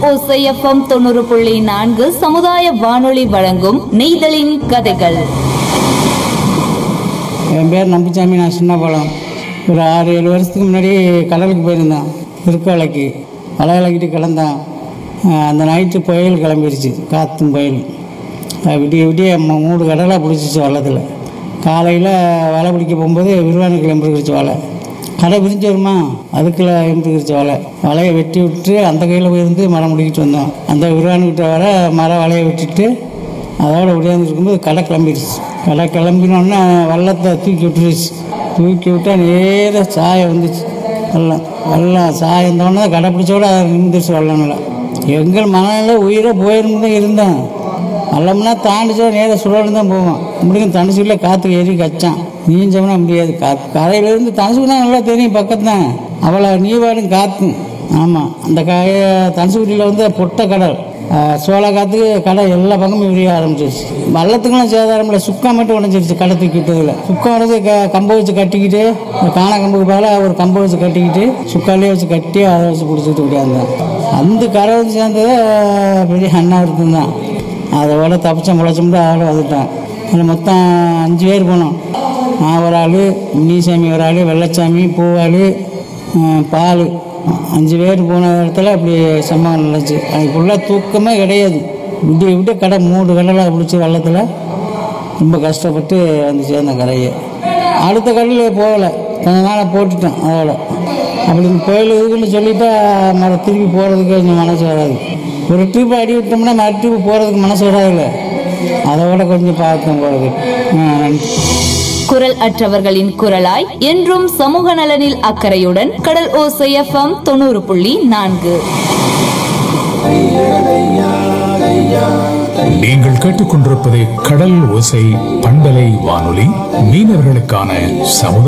ஓசைஎஃப்எம் தொண்ணூறு புள்ளி நான்கு சமுதாய வானொலி வழங்கும் நெய்தலின் கதைகள் என் பேர் நம்பிச்சாமி நான் சின்ன பழம் ஒரு ஆறு ஏழு வருஷத்துக்கு முன்னாடி கடலுக்கு போயிருந்தேன் திருக்கோலைக்கு வலை விளக்கிட்டு கிளந்தேன் அஹ் அந்த நைட்டு புயல் கிளம்பிருச்சு காற்றும் புயல் அஹ் விடிய விடிய ம- மூணு கடலாக பிடிச்சிச்சு வள்ளத்தில் காலையில் வலை பிடிக்க போகும்போது விருவானுக்கு எம்பிருக்கிச்சு வலை கடை பிரிஞ்சு வருமா அதுக்குள்ள எம்பிருக்கிச்சு வலை வலையை வெட்டி விட்டு அந்த கையில் போயிருந்து மரம் முடிக்கிட்டு வந்தோம் அந்த விருவானுக்கிட்ட வர மரம் வலையை வெட்டிட்டு அதோட ஒடியாந்து இருக்கும்போது கடை கிளம்பிடுச்சு கடை கிளம்பினோடனே வள்ளத்தை தூக்கி விட்டுருச்சு தூக்கி விட்டா நேராக சாயம் வந்துச்சு வெள்ளம் வெள்ளம் சாயந்தோடனே கடை பிடிச்சோட அதை நிமிந்துருச்சு வெள்ளம்ல எங்கள் மனநில உயிரை போயிருந்து தான் இருந்தேன் வெள்ளம்னா தாண்டிச்சோட நேராக சுழலும் தான் போவோம் முடியும் தனுசுக்குள்ளே காற்று ஏறி கச்சான் நீஞ்சோம்னா முடியாது கா கரையிலேருந்து தனுசுக்கு தான் நல்லா தெரியும் பக்கத்து தான் அவ்வளோ நீவாடும் காற்றும் ஆமாம் அந்த காய தனுசுக்குடியில் வந்து பொட்டை கடல் ஆஹ் சோள காத்துக்கு கடை எல்லா பக்கமும் விரிய ஆரம்பிச்சிருச்சு வள்ளத்துக்கெல்லாம் சேதாரம் இல்லை சுக்கா மட்டும் உடஞ்சிருச்சு கடை தூக்கி விட்டதில் சுக்கம் உடஞ்சி க கம்பை வச்சு கட்டிக்கிட்டு இந்த காண கம்புக்கு மேலே ஒரு கம்பை வச்சு கட்டிக்கிட்டு சுக்காலே வச்சு கட்டி அதை வச்சு பிடிச்சிட்டு விட்டியாந்தேன் அந்த கரை வந்து சேர்ந்தது பெரிய அண்ணாவிரத்தம் தான் அதோட தப்பிச்ச முளைச்சோம்னா ஆள் வந்துட்டேன் அதில் மொத்தம் அஞ்சு பேர் போனோம் நான் ஒரு ஆள் முனிசாமி ஒரு ஆள் வெள்ளச்சாமி பூவாள் பால் அஞ்சு பேர் போன இடத்துல அப்படி சம்பவம் நடந்துச்சு அது ஃபுல்லாக தூக்கமே கிடையாது விடிய விட்டு கடை மூணு கடலாக பிடிச்சி வெள்ளத்தில் ரொம்ப கஷ்டப்பட்டு வந்து சேர்ந்தேன் கரையை அடுத்த கடையில் போகலை கொஞ்ச நாளாக போட்டுட்டேன் அதோட அப்படி இந்த கோயில் இதுக்குன்னு சொல்லிட்டா மறு திருப்பி போகிறதுக்கு கொஞ்சம் மனசு வராது ஒரு ட்ரிப் அடி விட்டோம்னா மறு ட்ரிப் போகிறதுக்கு மனசு வராதுல்ல அதோட கொஞ்சம் பார்த்தேன் போகிறது ஆ நன்றி குரல் அற்றவர்களின் குரலாய் என்றும் சமூக நலனில் அக்கறையுடன் கடல் ஓசைஎஃப்எம் தொண்ணூறு புள்ளி நான்கு நீங்கள் கேட்டுக்கொண்டிருப்பது கடல் ஓசை பண்பலை வானொலி மீனவர்களுக்கான சமுதாய